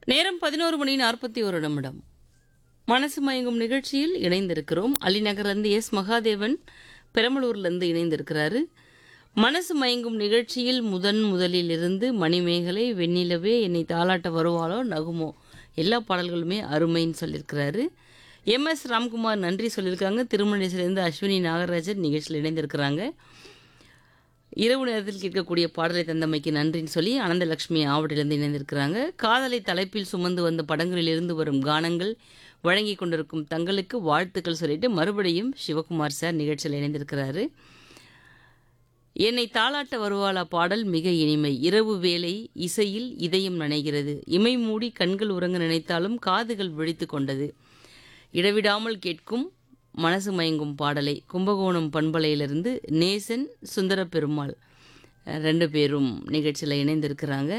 நேரம் பதினோரு மணி நாற்பத்தி ஒரு நிமிடம் மனசு மயங்கும் நிகழ்ச்சியில் இணைந்திருக்கிறோம் அலிநகர்லேருந்து எஸ் மகாதேவன் பெரம்பலூர்லேருந்து இணைந்திருக்கிறாரு மனசு மயங்கும் நிகழ்ச்சியில் முதன் முதலில் இருந்து மணிமேகலை வெண்ணிலவே என்னை தாளாட்ட வருவாளோ நகுமோ எல்லா பாடல்களுமே அருமைன்னு சொல்லியிருக்கிறாரு எம் எஸ் ராம்குமார் நன்றி சொல்லியிருக்காங்க திருமணேசிலிருந்து அஸ்வினி நாகராஜன் நிகழ்ச்சியில் இணைந்திருக்கிறாங்க இரவு நேரத்தில் கேட்கக்கூடிய பாடலை தந்தமைக்கு நன்றின்னு சொல்லி ஆனந்தலட்சுமி ஆவட்டிலிருந்து இணைந்திருக்கிறாங்க காதலை தலைப்பில் சுமந்து வந்த படங்களிலிருந்து வரும் கானங்கள் வழங்கி கொண்டிருக்கும் தங்களுக்கு வாழ்த்துக்கள் சொல்லிட்டு மறுபடியும் சிவகுமார் சார் நிகழ்ச்சியில் இணைந்திருக்கிறாரு என்னை தாளாட்ட வருவாளா பாடல் மிக இனிமை இரவு வேளை இசையில் இதயம் நனைகிறது இமை மூடி கண்கள் உறங்க நினைத்தாலும் காதுகள் விழித்து கொண்டது இடவிடாமல் கேட்கும் மனசு மயங்கும் பாடலை கும்பகோணம் பண்பலையிலிருந்து நேசன் சுந்தர பெருமாள் அஹ், ரெண்டு பேரும் நிகழ்ச்சியில் இணைந்திருக்கிறாங்க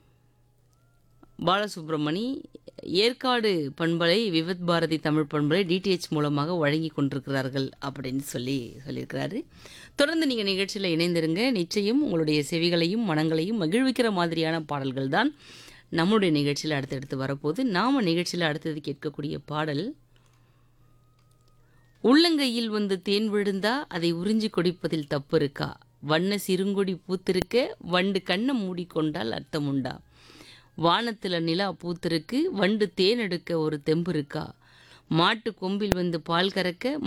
பாலசுப்ரமணி ஏற்காடு பண்பலை விவத் பாரதி தமிழ் பண்பலை டிடிஹெச் மூலமாக வழங்கி கொண்டிருக்கிறார்கள் அப்படின்னு சொல்லி சொல்லியிருக்கிறாரு தொடர்ந்து நீங்கள் நிகழ்ச்சியில் இணைந்திருங்க நிச்சயம் உங்களுடைய செவிகளையும் மனங்களையும் மகிழ்விக்கிற மாதிரியான பாடல்கள் தான் நம்முடைய நிகழ்ச்சியில் அடுத்தடுத்து வரப்போகுது நாம் நிகழ்ச்சியில் அடுத்தது கேட்கக்கூடிய பாடல் உள்ளங்கையில் வந்து தேன் விழுந்தா அதை உறிஞ்சி கொடிப்பதில் தப்பு இருக்கா வண்ண சிறுங்கொடி பூத்திருக்க வண்டு கண்ணை மூடிக்கொண்டால் அர்த்தம் உண்டா வானத்துல நிலா பூத்திருக்கு வண்டு தேன் எடுக்க ஒரு தெம்பு இருக்கா மாட்டு கொம்பில் வந்து பால் கறக்க